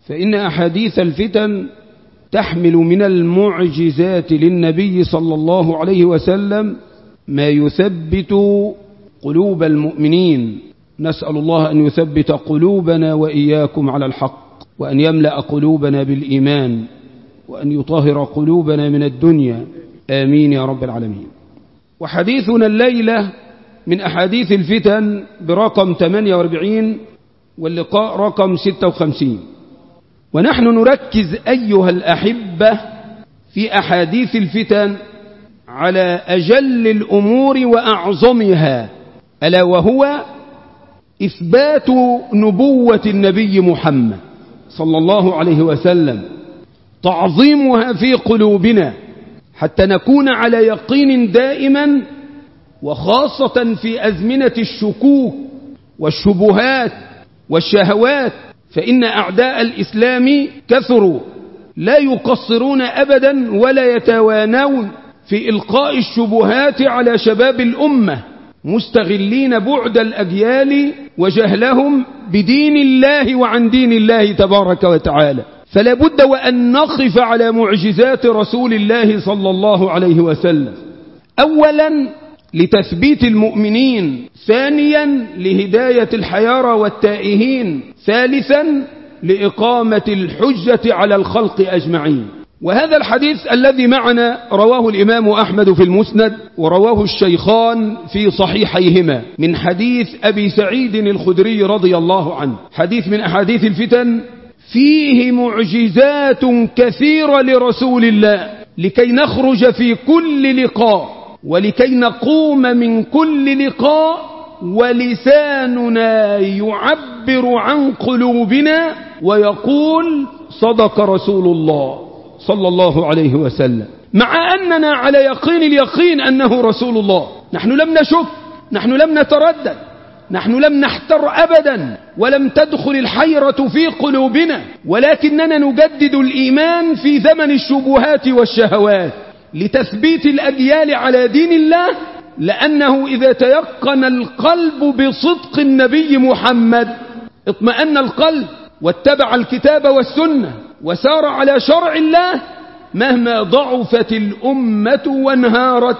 فإن أحاديث الفتن تحمل من المعجزات للنبي صلى الله عليه وسلم ما يثبت قلوب المؤمنين نسأل الله أن يثبت قلوبنا وإياكم على الحق وأن يملأ قلوبنا بالإيمان وأن يطهر قلوبنا من الدنيا آمين يا رب العالمين وحديثنا الليلة من أحاديث الفتن برقم 48 واللقاء رقم 56 ونحن نركز أيها الأحبة في أحاديث الفتن على أجل الأمور وأعظمها ألا وهو إثبات نبوة النبي محمد صلى الله عليه وسلم تعظيمها في قلوبنا حتى نكون على يقين دائما وخاصة في أزمنة الشكوك والشبهات والشهوات فإن أعداء الإسلام كثروا لا يقصرون أبدا ولا يتوانون في إلقاء الشبهات على شباب الأمة مستغلين بعد الأجيال وجهلهم بدين الله وعن دين الله تبارك وتعالى فلا بد وأن نقف على معجزات رسول الله صلى الله عليه وسلم أولا لتثبيت المؤمنين ثانيا لهداية الحيارى والتائهين ثالثا لإقامة الحجة على الخلق أجمعين وهذا الحديث الذي معنا رواه الإمام أحمد في المسند ورواه الشيخان في صحيحيهما من حديث أبي سعيد الخدري رضي الله عنه حديث من أحاديث الفتن فيه معجزات كثيرة لرسول الله لكي نخرج في كل لقاء ولكي نقوم من كل لقاء ولساننا يعبر عن قلوبنا ويقول صدق رسول الله صلى الله عليه وسلم مع أننا على يقين اليقين أنه رسول الله نحن لم نشك نحن لم نتردد نحن لم نحتر أبدا ولم تدخل الحيرة في قلوبنا ولكننا نجدد الإيمان في زمن الشبهات والشهوات لتثبيت الأجيال على دين الله لأنه إذا تيقن القلب بصدق النبي محمد اطمأن القلب واتبع الكتاب والسنة وسار على شرع الله مهما ضعفت الأمة وانهارت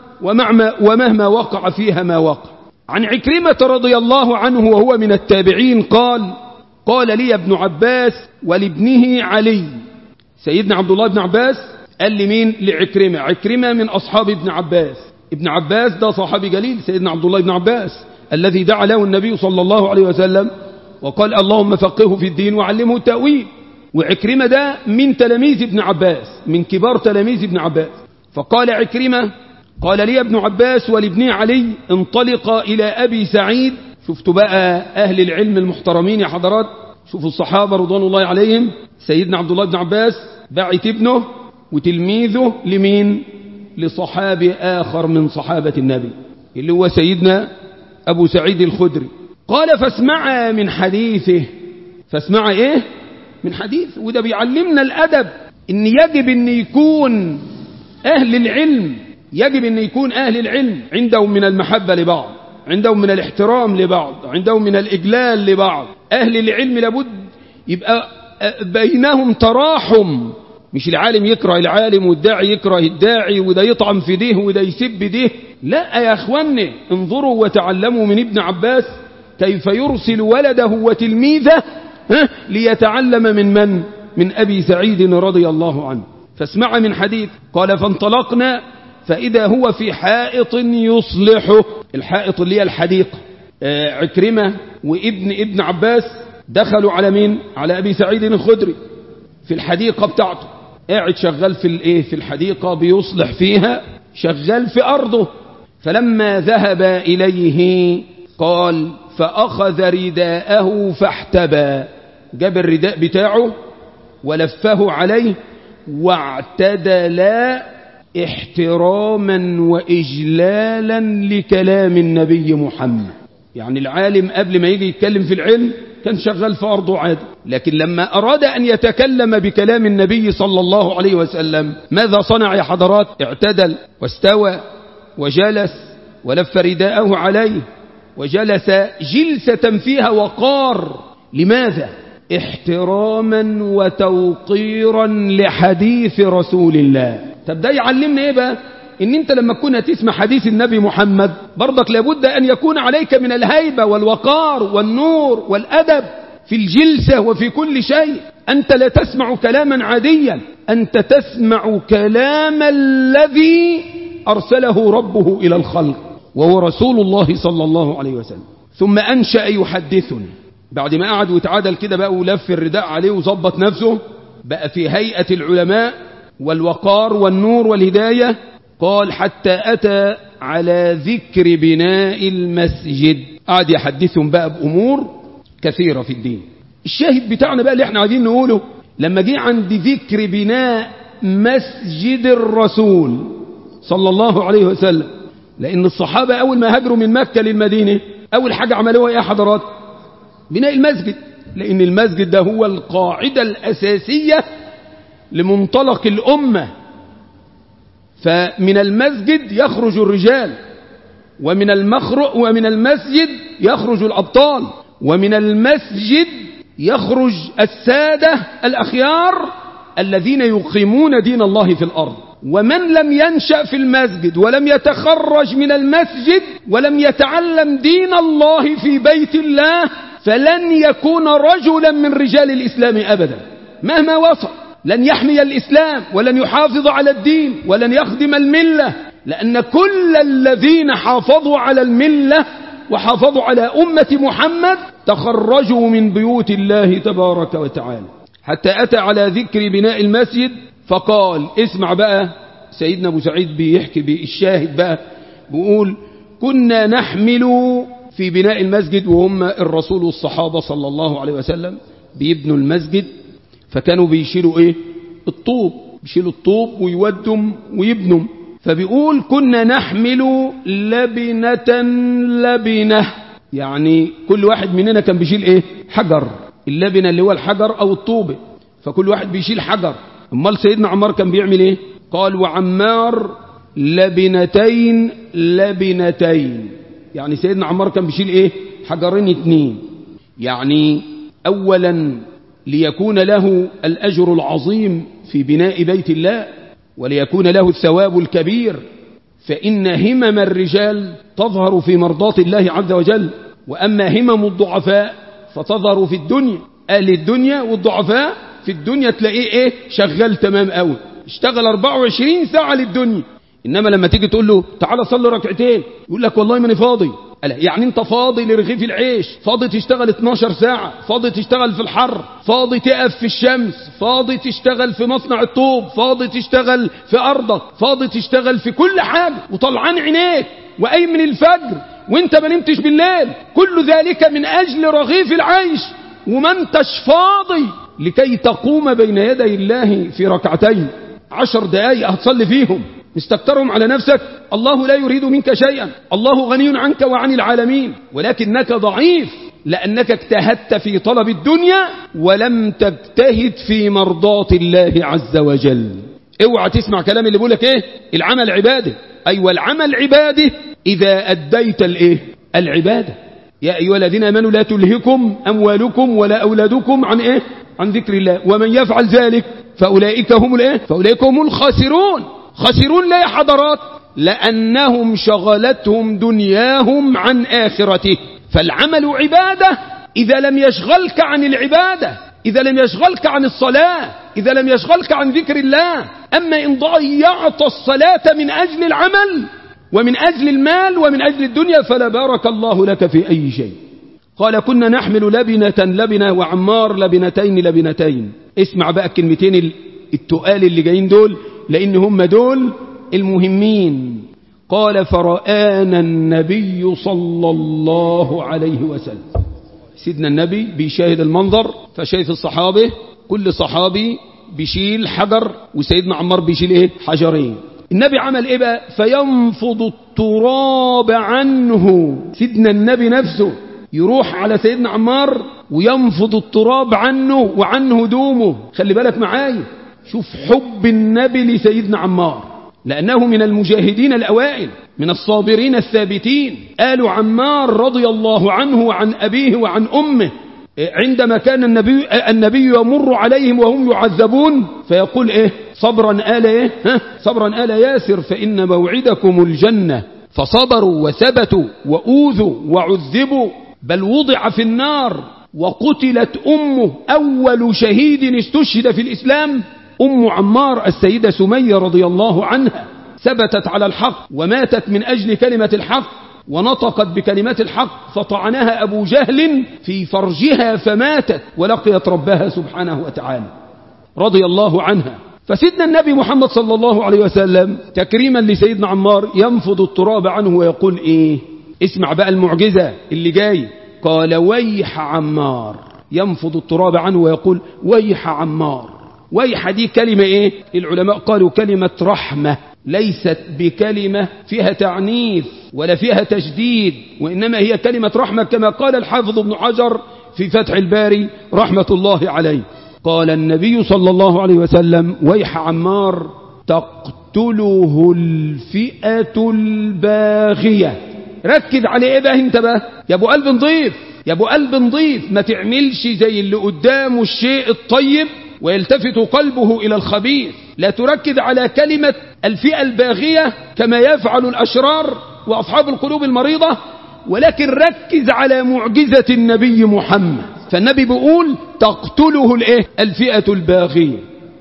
ومهما وقع فيها ما وقع عن عكرمة رضي الله عنه وهو من التابعين قال قال لي ابن عباس ولابنه علي سيدنا عبد الله بن عباس قال لمين لعكرمة عكرمة من أصحاب ابن عباس ابن عباس ده صحابي جليل سيدنا عبد الله بن عباس الذي دعا له النبي صلى الله عليه وسلم وقال اللهم فقهه في الدين وعلمه التأويل وعكرمة ده من تلاميذ ابن عباس من كبار تلاميذ ابن عباس فقال عكرمة قال لي ابن عباس ولابن علي انطلق إلى أبي سعيد شفتوا بقى أهل العلم المحترمين يا حضرات شوفوا الصحابة رضوان الله عليهم سيدنا عبد الله بن عباس بعت ابنه وتلميذه لمين لصحابي آخر من صحابة النبي اللي هو سيدنا أبو سعيد الخدري قال فاسمع من حديثه فاسمع ايه من حديث وده بيعلمنا الأدب ان يجب ان يكون أهل العلم يجب ان يكون أهل العلم عندهم من المحبة لبعض عندهم من الاحترام لبعض عندهم من الإجلال لبعض أهل العلم لابد يبقى بينهم تراحم مش العالم يكره العالم والداعي يكره الداعي وده يطعم في ده وده يسب ده لا يا اخواني انظروا وتعلموا من ابن عباس كيف يرسل ولده وتلميذه ليتعلم من من من أبي سعيد رضي الله عنه فاسمع من حديث قال فانطلقنا فإذا هو في حائط يصلحه الحائط اللي هي الحديقة عكرمة وابن ابن عباس دخلوا على مين على أبي سعيد الخدري في الحديقة بتاعته قاعد شغال في الايه في الحديقة بيصلح فيها شغال في أرضه فلما ذهب إليه قال فأخذ رداءه فاحتبى جاب الرداء بتاعه ولفه عليه واعتدل احتراما وإجلالا لكلام النبي محمد يعني العالم قبل ما يجي يتكلم في العلم كان شغال في أرضه عادي لكن لما أراد أن يتكلم بكلام النبي صلى الله عليه وسلم ماذا صنع يا حضرات اعتدل واستوى وجلس ولف رداءه عليه وجلس جلسة فيها وقار لماذا احتراما وتوقيرا لحديث رسول الله طب ده يعلمنا ايه بقى ان انت لما تكون هتسمع حديث النبي محمد برضك لابد ان يكون عليك من الهيبة والوقار والنور والادب في الجلسة وفي كل شيء انت لا تسمع كلاما عاديا انت تسمع كلام الذي ارسله ربه الى الخلق وهو رسول الله صلى الله عليه وسلم ثم انشأ يحدثني بعد ما قعد وتعادل كده بقى ولف الرداء عليه وظبط نفسه بقى في هيئة العلماء والوقار والنور والهداية قال حتى أتى على ذكر بناء المسجد قعد يحدثهم بقى بأمور كثيرة في الدين الشاهد بتاعنا بقى اللي احنا عايزين نقوله لما جه عند ذكر بناء مسجد الرسول صلى الله عليه وسلم لأن الصحابة أول ما هاجروا من مكة للمدينة أول حاجة عملوها يا حضرات بناء المسجد لأن المسجد ده هو القاعدة الأساسية لمنطلق الأمة فمن المسجد يخرج الرجال ومن المخرق ومن المسجد يخرج الأبطال ومن المسجد يخرج السادة الأخيار الذين يقيمون دين الله في الأرض ومن لم ينشأ في المسجد ولم يتخرج من المسجد ولم يتعلم دين الله في بيت الله فلن يكون رجلا من رجال الإسلام أبدا مهما وصل لن يحمي الإسلام ولن يحافظ على الدين ولن يخدم الملة لأن كل الذين حافظوا على الملة وحافظوا على أمة محمد تخرجوا من بيوت الله تبارك وتعالى حتى أتى على ذكر بناء المسجد فقال اسمع بقى سيدنا أبو سعيد بيحكي بالشاهد بقى بيقول كنا نحمل في بناء المسجد وهم الرسول والصحابة صلى الله عليه وسلم بيبنوا المسجد فكانوا بيشيلوا ايه الطوب بيشيلوا الطوب ويودم ويبنوا فبيقول كنا نحمل لبنة لبنة يعني كل واحد مننا كان بيشيل ايه حجر اللبنة اللي هو الحجر او الطوبة فكل واحد بيشيل حجر امال سيدنا عمار كان بيعمل ايه قال وعمار لبنتين لبنتين يعني سيدنا عمار كان بيشيل ايه حجرين اتنين يعني اولا ليكون له الاجر العظيم في بناء بيت الله وليكون له الثواب الكبير فان همم الرجال تظهر في مرضاة الله عز وجل واما همم الضعفاء فتظهر في الدنيا اهل الدنيا والضعفاء في الدنيا تلاقيه ايه شغال تمام قوي اشتغل 24 ساعة للدنيا انما لما تيجي تقول له تعالى صلي ركعتين يقول لك والله ماني فاضي ألا يعني انت فاضي لرغيف العيش فاضي تشتغل 12 ساعة فاضي تشتغل في الحر فاضي تقف في الشمس فاضي تشتغل في مصنع الطوب فاضي تشتغل في ارضك فاضي تشتغل في كل حاجة وطلعان عينيك وأي من الفجر وانت ما نمتش بالليل كل ذلك من اجل رغيف العيش وما انتش فاضي لكي تقوم بين يدي الله في ركعتين عشر دقايق هتصلي فيهم استكترهم على نفسك الله لا يريد منك شيئا الله غني عنك وعن العالمين ولكنك ضعيف لأنك اجتهدت في طلب الدنيا ولم تجتهد في مرضاة الله عز وجل اوعى تسمع كلام اللي بيقولك ايه العمل عباده ايوه العمل عباده اذا اديت الايه العباده يا ايها الذين امنوا لا تلهكم اموالكم ولا اولادكم عن ايه عن ذكر الله ومن يفعل ذلك فاولئك هم الايه فاولئك هم الخاسرون خاسرون لا يا حضرات لانهم شغلتهم دنياهم عن اخرته فالعمل عباده اذا لم يشغلك عن العباده إذا لم يشغلك عن الصلاة إذا لم يشغلك عن ذكر الله أما إن ضيعت الصلاة من أجل العمل ومن أجل المال ومن أجل الدنيا فلا بارك الله لك في أي شيء قال كنا نحمل لبنة لبنة وعمار لبنتين لبنتين اسمع بقى الكلمتين التقال اللي جايين دول لأن هم دول المهمين قال فرآنا النبي صلى الله عليه وسلم سيدنا النبي بيشاهد المنظر فشايف الصحابة كل صحابي بيشيل حجر وسيدنا عمار بيشيل ايه حجرين النبي عمل ايه بقى فينفض التراب عنه سيدنا النبي نفسه يروح على سيدنا عمار وينفض التراب عنه وعن هدومه خلي بالك معايا شوف حب النبي لسيدنا عمار لأنه من المجاهدين الأوائل من الصابرين الثابتين آل عمار رضي الله عنه وعن أبيه وعن أمه عندما كان النبي, النبي يمر عليهم وهم يعذبون فيقول إيه صبرا آل إيه ها صبرا آل ياسر فإن موعدكم الجنة فصبروا وثبتوا وأوذوا وعذبوا بل وضع في النار وقتلت أمه أول شهيد استشهد في الإسلام أم عمار السيدة سمية رضي الله عنها ثبتت على الحق وماتت من أجل كلمة الحق ونطقت بكلمات الحق فطعنها أبو جهل في فرجها فماتت ولقيت ربها سبحانه وتعالى رضي الله عنها فسيدنا النبي محمد صلى الله عليه وسلم تكريما لسيدنا عمار ينفض التراب عنه ويقول إيه اسمع بقى المعجزة اللي جاي قال ويح عمار ينفض التراب عنه ويقول ويح عمار ويح دي كلمة ايه العلماء قالوا كلمة رحمة ليست بكلمة فيها تعنيف ولا فيها تشديد وإنما هي كلمة رحمة كما قال الحافظ ابن حجر في فتح الباري رحمة الله عليه قال النبي صلى الله عليه وسلم ويح عمار تقتله الفئة الباغية ركز على ايه بقى انت بقى يا ابو قلب نضيف يا ابو قلب نضيف ما تعملش زي اللي قدامه الشيء الطيب ويلتفت قلبه إلى الخبيث لا تركز على كلمة الفئة الباغية كما يفعل الأشرار وأصحاب القلوب المريضة ولكن ركز على معجزة النبي محمد فالنبي بيقول تقتله الايه الفئة الباغية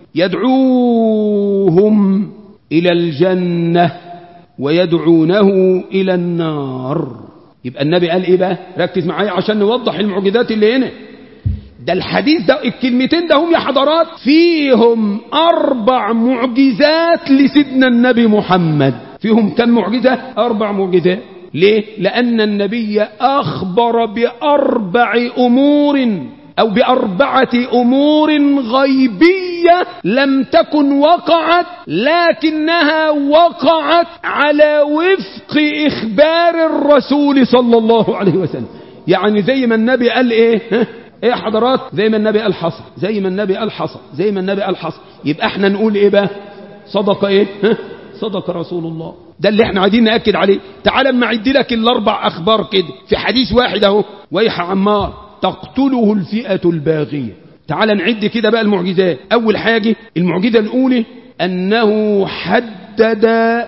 يدعوهم إلى الجنة ويدعونه إلى النار يبقى النبي قال إيه بقى ركز معايا عشان نوضح المعجزات اللي هنا ده الحديث ده الكلمتين ده هم يا حضرات فيهم أربع معجزات لسيدنا النبي محمد فيهم كم معجزة أربع معجزات ليه لأن النبي أخبر بأربع أمور أو بأربعة أمور غيبية لم تكن وقعت لكنها وقعت على وفق إخبار الرسول صلى الله عليه وسلم يعني زي ما النبي قال إيه ايه يا حضرات زي ما النبي قال حصل زي ما النبي قال حصل زي ما النبي قال حصل يبقى احنا نقول ايه بقى صدق ايه ها؟ صدق رسول الله ده اللي احنا عايزين ناكد عليه تعال اما اعد لك الاربع اخبار كده في حديث واحد اهو ويح عمار تقتله الفئه الباغيه تعال نعد كده بقى المعجزات اول حاجه المعجزه الاولى انه حدد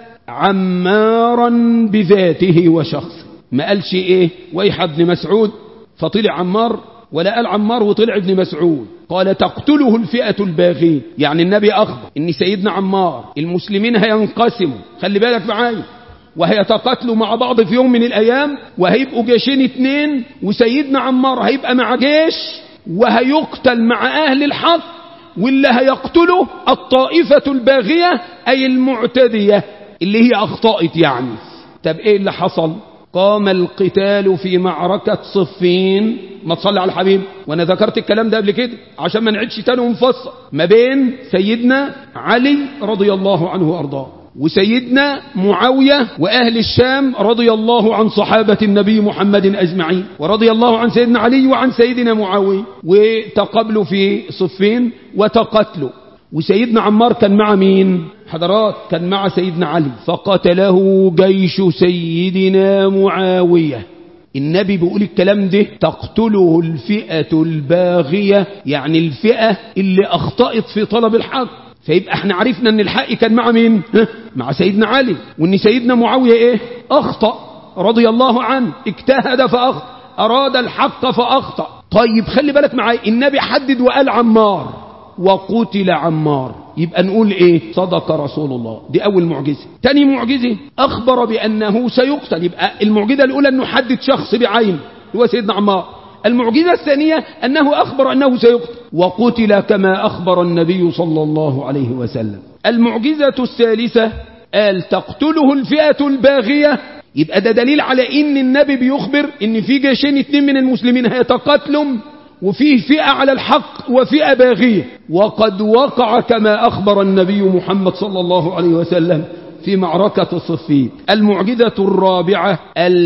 عمارا بذاته وشخصه ما قالش ايه ويح ابن مسعود فطلع عمار ولا قال عمار وطلع ابن مسعود قال تقتله الفئة الباغية يعني النبي أخبر إن سيدنا عمار المسلمين هينقسموا خلي بالك معايا وهيتقاتلوا مع بعض في يوم من الأيام وهيبقوا جيشين اتنين وسيدنا عمار هيبقى مع جيش وهيقتل مع أهل الحق واللي هيقتله الطائفة الباغية أي المعتدية اللي هي أخطأت يعني طب إيه اللي حصل قام القتال في معركة صفين ما تصلي على الحبيب وانا ذكرت الكلام ده قبل كده عشان ما نعيدش تاني ونفصل ما بين سيدنا علي رضي الله عنه وارضاه وسيدنا معاوية وأهل الشام رضي الله عن صحابة النبي محمد أجمعين ورضي الله عن سيدنا علي وعن سيدنا معاوية وتقابلوا في صفين وتقتلوا وسيدنا عمار كان مع مين حضرات كان مع سيدنا علي فقتله جيش سيدنا معاوية النبي بيقول الكلام ده تقتله الفئة الباغية يعني الفئة اللي أخطأت في طلب الحق فيبقى احنا عرفنا ان الحق كان مع مين مع سيدنا علي وان سيدنا معاوية ايه اخطأ رضي الله عنه اجتهد فاخطأ اراد الحق فاخطأ طيب خلي بالك معايا النبي حدد وقال عمار وقتل عمار يبقى نقول ايه صدق رسول الله دي اول معجزة تاني معجزة اخبر بانه سيقتل يبقى المعجزة الاولى انه حدد شخص بعين هو سيدنا عمار المعجزة الثانية أنه أخبر أنه سيقتل وقتل كما أخبر النبي صلى الله عليه وسلم المعجزة الثالثة قال تقتله الفئة الباغية يبقى ده دليل على إن النبي بيخبر إن في جيشين اتنين من المسلمين هيتقاتلوا وفيه فئة على الحق وفئة باغية وقد وقع كما أخبر النبي محمد صلى الله عليه وسلم في معركة الصفين المعجزة الرابعة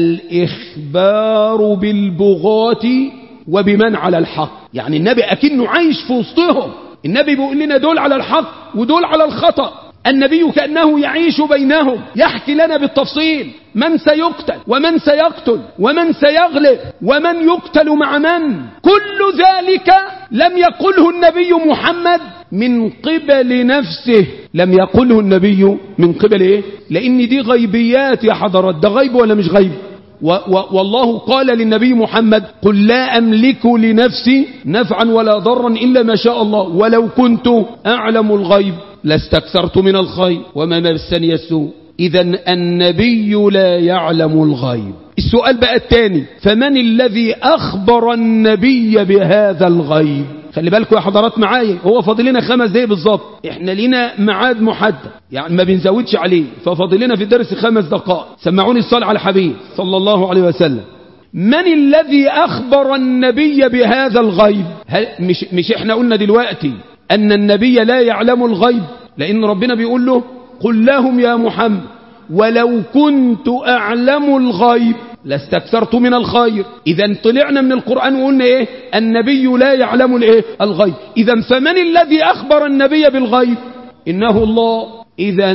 الإخبار بالبغاة وبمن على الحق يعني النبي أكنه عايش في وسطهم النبي بيقول لنا دول على الحق ودول على الخطأ النبي كأنه يعيش بينهم يحكي لنا بالتفصيل من سيقتل ومن سيقتل ومن سيغلب ومن يقتل مع من كل ذلك لم يقله النبي محمد من قبل نفسه لم يقله النبي من قبل ايه لان دي غيبيات يا حضرات ده غيب ولا مش غيب و و والله قال للنبي محمد قل لا أملك لنفسي نفعا ولا ضرا إلا ما شاء الله ولو كنت أعلم الغيب لاستكثرت من الخير وما مسني السوء إذا النبي لا يعلم الغيب السؤال بقى الثاني فمن الذي أخبر النبي بهذا الغيب خلي بالكم يا حضرات معايا هو فاضل لنا خمس دقايق بالظبط احنا لينا ميعاد محدد يعني ما بنزودش عليه ففاضل لنا في الدرس خمس دقائق سمعوني الصلاة على الحبيب صلى الله عليه وسلم من الذي أخبر النبي بهذا الغيب هل مش, مش احنا قلنا دلوقتي أن النبي لا يعلم الغيب لأن ربنا بيقول له قل لهم يا محمد ولو كنت أعلم الغيب لاستكثرت من الخير إذا طلعنا من القرآن وقلنا إيه النبي لا يعلم الإيه الغيب إذا فمن الذي أخبر النبي بالغيب إنه الله إذا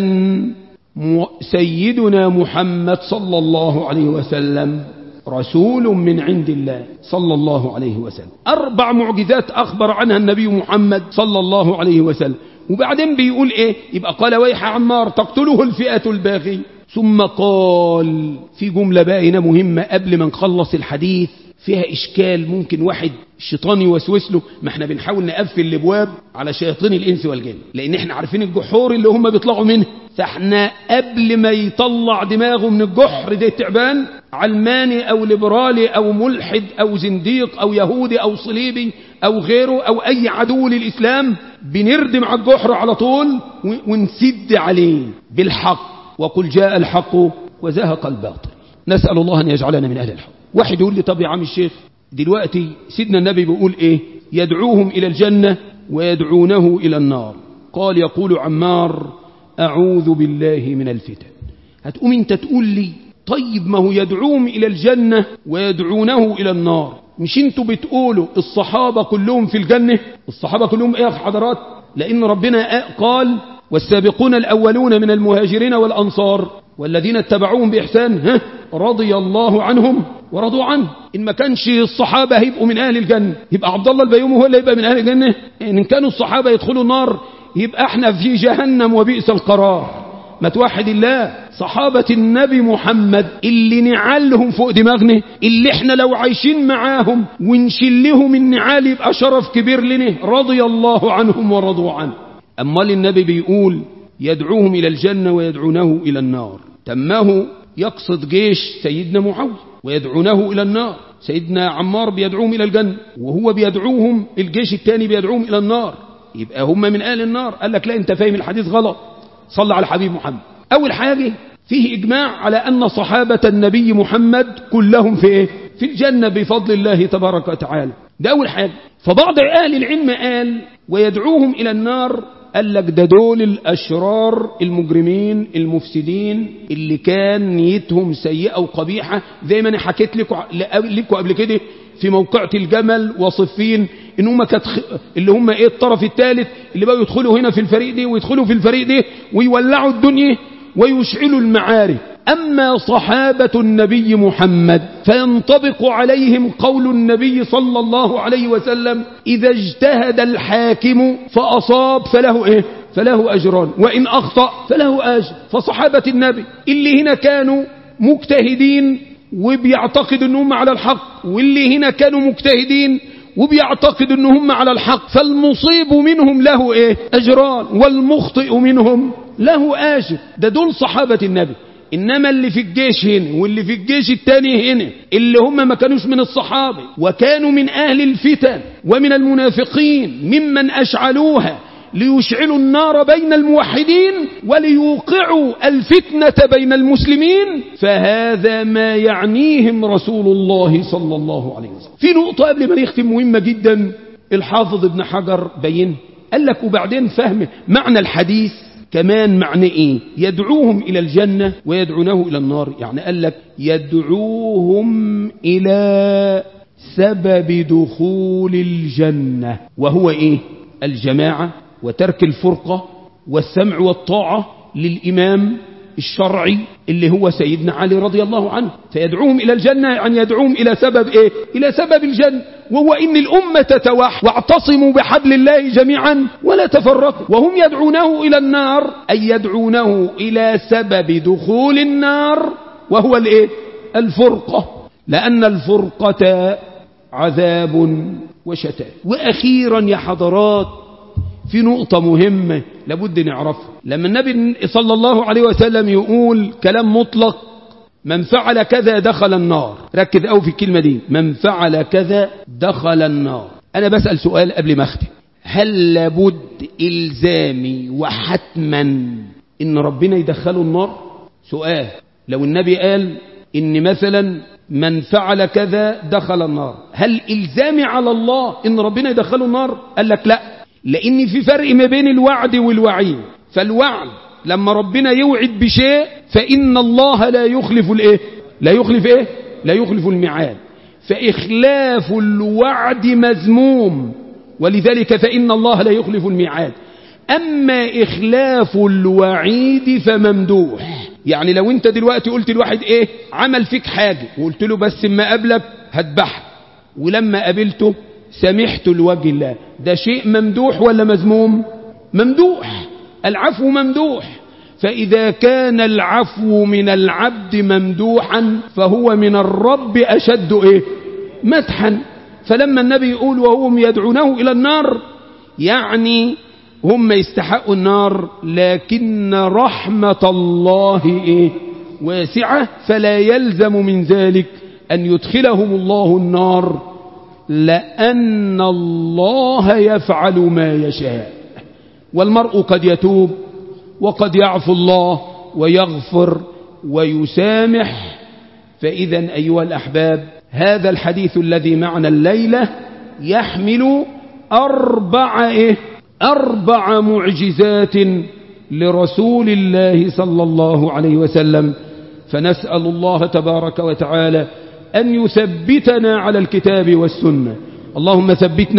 سيدنا محمد صلى الله عليه وسلم رسول من عند الله صلى الله عليه وسلم أربع معجزات أخبر عنها النبي محمد صلى الله عليه وسلم وبعدين بيقول إيه يبقى قال ويح عمار تقتله الفئة الباغي ثم قال في جملة بقى هنا مهمة قبل ما نخلص الحديث فيها إشكال ممكن واحد الشيطان يوسوس له ما احنا بنحاول نقفل الابواب على شياطين الانس والجن لان احنا عارفين الجحور اللي هم بيطلعوا منه فاحنا قبل ما يطلع دماغه من الجحر ده تعبان علماني او ليبرالي او ملحد او زنديق او يهودي او صليبي او غيره او اي عدو للاسلام بنردم على الجحر على طول ونسد عليه بالحق وقل جاء الحق وزهق الباطل نسأل الله أن يجعلنا من أهل الحق واحد يقول لي طب يا عم الشيخ دلوقتي سيدنا النبي بيقول إيه يدعوهم إلى الجنة ويدعونه إلى النار قال يقول عمار أعوذ بالله من الفتن هتقوم انت تقول لي طيب ما هو يدعوهم إلى الجنة ويدعونه إلى النار مش انتوا بتقولوا الصحابة كلهم في الجنة الصحابة كلهم ايه يا حضرات لأن ربنا قال والسابقون الأولون من المهاجرين والأنصار والذين اتبعوهم بإحسان ها رضي الله عنهم ورضوا عنه إن ما كانش الصحابة هيبقوا من أهل الجنة يبقى عبد الله البيومي هو اللي يبقى من أهل الجنة إن كانوا الصحابة يدخلوا النار يبقى احنا في جهنم وبئس القرار ما توحد الله صحابة النبي محمد اللي نعالهم فوق دماغنا اللي احنا لو عايشين معاهم ونشلهم النعال يبقى شرف كبير لنا رضي الله عنهم ورضوا عنه أمال النبي بيقول يدعوهم إلى الجنة ويدعونه إلى النار تمه يقصد جيش سيدنا معاوية ويدعونه إلى النار سيدنا عمار بيدعوهم إلى الجنة وهو بيدعوهم الجيش الثاني بيدعوهم إلى النار يبقى هم من أهل النار قال لك لا أنت فاهم الحديث غلط صلى على الحبيب محمد أول حاجة فيه إجماع على أن صحابة النبي محمد كلهم في إيه؟ في الجنة بفضل الله تبارك وتعالى ده أول حاجة فبعض أهل العلم قال ويدعوهم إلى النار قال لك ده دول الأشرار المجرمين المفسدين اللي كان نيتهم سيئة وقبيحة زي ما أنا حكيت لكم لكم قبل كده في موقعة الجمل وصفين ان هم كانت اللي هم ايه الطرف الثالث اللي بقوا يدخلوا هنا في الفريق ده ويدخلوا في الفريق ده ويولعوا الدنيا ويشعلوا المعارك أما صحابة النبي محمد فينطبق عليهم قول النبي صلى الله عليه وسلم إذا اجتهد الحاكم فأصاب فله إيه فله أجران وإن أخطأ فله أجر فصحابة النبي اللي هنا كانوا مجتهدين وبيعتقد أنهم على الحق واللي هنا كانوا مجتهدين وبيعتقد أنهم على الحق فالمصيب منهم له إيه أجران والمخطئ منهم له آجر ده دول صحابة النبي إنما اللي في الجيش هنا واللي في الجيش التاني هنا اللي هم ما كانوش من الصحابة وكانوا من أهل الفتن ومن المنافقين ممن أشعلوها ليشعلوا النار بين الموحدين وليوقعوا الفتنة بين المسلمين فهذا ما يعنيهم رسول الله صلى الله عليه وسلم في نقطة قبل ما نختم مهمة جدا الحافظ ابن حجر بين قال لك وبعدين فهم معنى الحديث كمان معنى ايه يدعوهم الى الجنة ويدعونه الى النار يعني قال لك يدعوهم الى سبب دخول الجنة وهو ايه الجماعة وترك الفرقة والسمع والطاعة للإمام الشرعي اللي هو سيدنا علي رضي الله عنه فيدعوهم إلى الجنة يعني يدعوهم إلى سبب إيه إلى سبب الجنة وهو إن الأمة تتوحد واعتصموا بحبل الله جميعا ولا تفرقوا وهم يدعونه إلى النار أي يدعونه إلى سبب دخول النار وهو الإيه الفرقة لأن الفرقة عذاب وشتات وأخيرا يا حضرات في نقطة مهمة لابد نعرفها لما النبي صلى الله عليه وسلم يقول كلام مطلق من فعل كذا دخل النار ركز أو في الكلمة دي من فعل كذا دخل النار أنا بسأل سؤال قبل ما أختم هل لابد إلزامي وحتما إن ربنا يدخله النار سؤال لو النبي قال إن مثلا من فعل كذا دخل النار هل إلزامي على الله إن ربنا يدخله النار قال لك لا لأن في فرق ما بين الوعد والوعيد فالوعد لما ربنا يوعد بشيء فإن الله لا يخلف الايه لا يخلف ايه لا يخلف الميعاد فإخلاف الوعد مذموم ولذلك فإن الله لا يخلف الميعاد أما إخلاف الوعيد فممدوح يعني لو انت دلوقتي قلت الواحد ايه عمل فيك حاجة وقلت له بس ما قابلك هتبحث ولما قابلته سمحت لوجه الله ده شيء ممدوح ولا مذموم ممدوح العفو ممدوح فإذا كان العفو من العبد ممدوحا فهو من الرب أشد إيه مدحا فلما النبي يقول وهم يدعونه إلى النار يعني هم يستحقوا النار لكن رحمة الله إيه واسعة فلا يلزم من ذلك أن يدخلهم الله النار لأن الله يفعل ما يشاء والمرء قد يتوب وقد يعفو الله ويغفر ويسامح فإذا أيها الأحباب هذا الحديث الذي معنا الليلة يحمل أربع إيه أربع معجزات لرسول الله صلى الله عليه وسلم فنسأل الله تبارك وتعالى أن يثبتنا على الكتاب والسنة اللهم ثبتنا